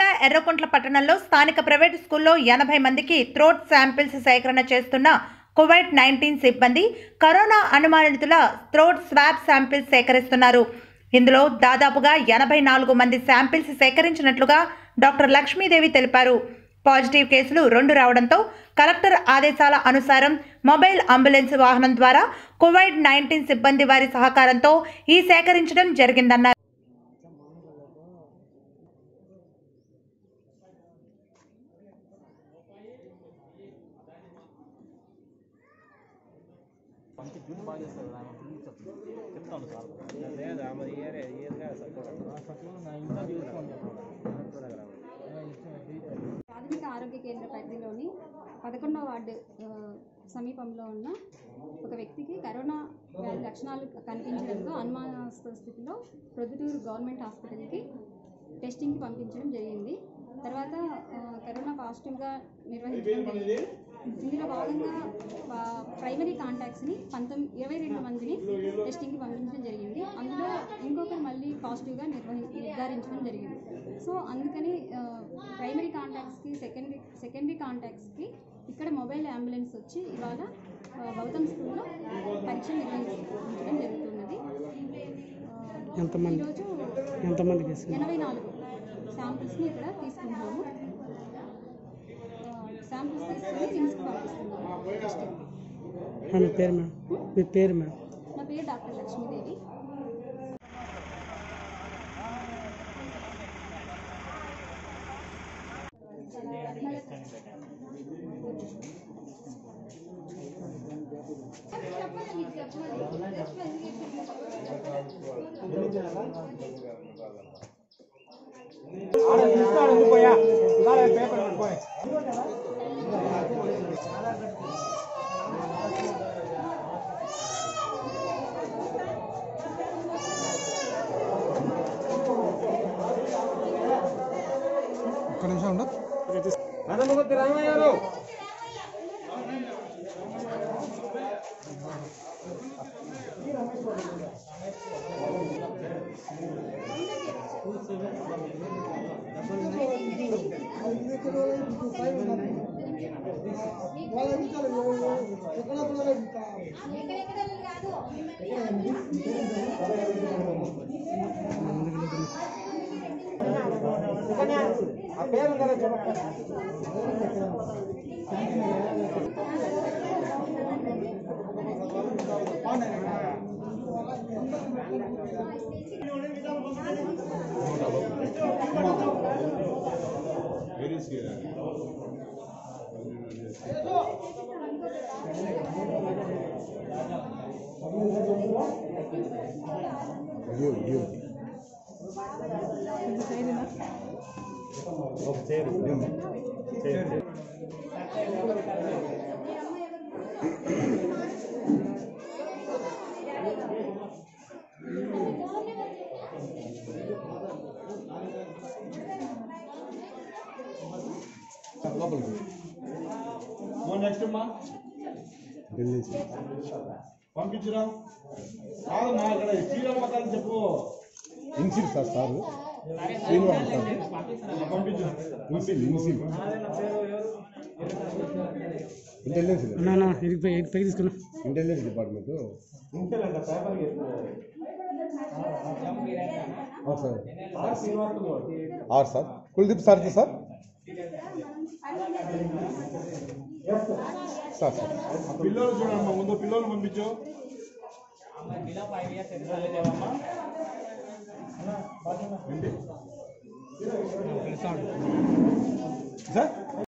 జిల్లా ఎర్రకుంట్ల పట్టణంలో స్థానిక ప్రైవేటు స్కూల్లో ఎనభై మందికి థ్రోట్ శాంపిల్స్ సేకరణ చేస్తున్న కోవిడ్ నైన్టీన్ సిబ్బంది కరోనా అనుమానితుల థ్రోట్ స్వాబ్ శాంపిల్స్ సేకరిస్తున్నారు ఇందులో దాదాపుగా ఎనభై నాలుగు మంది శాంపిల్స్ సేకరించినట్లుగా డాక్టర్ లక్ష్మీదేవి తెలిపారు పాజిటివ్ కేసులు రెండు రావడంతో కలెక్టర్ ఆదేశాల అనుసారం మొబైల్ అంబులెన్స్ వాహనం ద్వారా కోవిడ్ నైన్టీన్ సిబ్బంది వారి సహకారంతో ఈ సేకరించడం జరిగిందన్నారు మంచి డ్యూటీ బాగా చేస్తారు కదా ఆయన ఫుల్ చెప్తాను చెప్తాను సార్ లేదు మరి ఇయరే ఇయర్గా ఇంకా చూసుకోండి ప్రాథమిక ఆరోగ్య కేంద్ర పరిధిలోని పదకొండవ వార్డు ఆ, సమీపంలో ఉన్న ఒక వ్యక్తికి కరోనా వ్యాధి లక్షణాలు కనిపించడంతో అనుమానాస్పద స్థితిలో ప్రొద్దుటూరు గవర్నమెంట్ హాస్పిటల్కి టెస్టింగ్కి పంపించడం జరిగింది తర్వాత ఆ, కరోనా పాజిటివ్గా నిర్వహించడం జరిగింది ఇందులో భాగంగా ప- ప్రైమరీ కాంటాక్ట్స్ని పంతొమ్మిది ఇరవై రెండు మందిని టెస్టింగ్కి పంపించడం జరిగింది అందులో ఇంకొకరు మళ్ళీ పాజిటివ్గా నిర్వహి నిర్ధారించడం జరిగింది సో అందుకని ఆ, ప్రైమరీ కాంటాక్ట్స్కి సెకండరీ సెకండరీ కాంటాక్ట్స్కి ఇక్కడ మొబైల్ అంబులెన్స్ వచ్చి ఇవాళ ఆ, గౌతమ్ స్కూల్లో పరీక్ష నిర్వహించడం జరుగుతున్నది ఆ, ఎంతమంది? ఈరోజు ఎంతమందికి వేసారు ఎనభై నాలుగు శాంపిల్స్ని ఇక్కడ తీసుకుంటున్నాము శాంపిల్స్ తీసుకుని నిమ్స్కి పంపిస్తున్నాము టెస్టింగ్ మీ పేరు మ్యామ్ మీ పేరు మ్యామ్ నా పేరు డాక్టర్ లక్ష్మీదేవి పోయా ఇవాళ పేపర్ పట్టుకోని ఒక్క నిమిషం ఉండు నందమూర్తి రామయ్య గారు ఆ పేరు కదా చూడండి నెక్స్ట్ అమ్మా పంపించురా కాదమ్మా ఇక్కడ శ్రీరామ కాదు చెప్పు ఇన్సిల్ సార్ సార్ శ్రీనివాస్ సార్ పంపించు ఇన్సిల్ ఇన్సిల్ ఇంటెలిజెన్స్ అన్నా అన్నా ఇది పై ఇది పైకి తీసుకున్నా ఇంటెలిజెన్స్ డిపార్ట్మెంట్ సార్ ఆరు sir Kuldeep sir sir sir sir పిల్లలు చూడమ్మా ముందు పిల్లలు పంపించు ఏంటి? సార్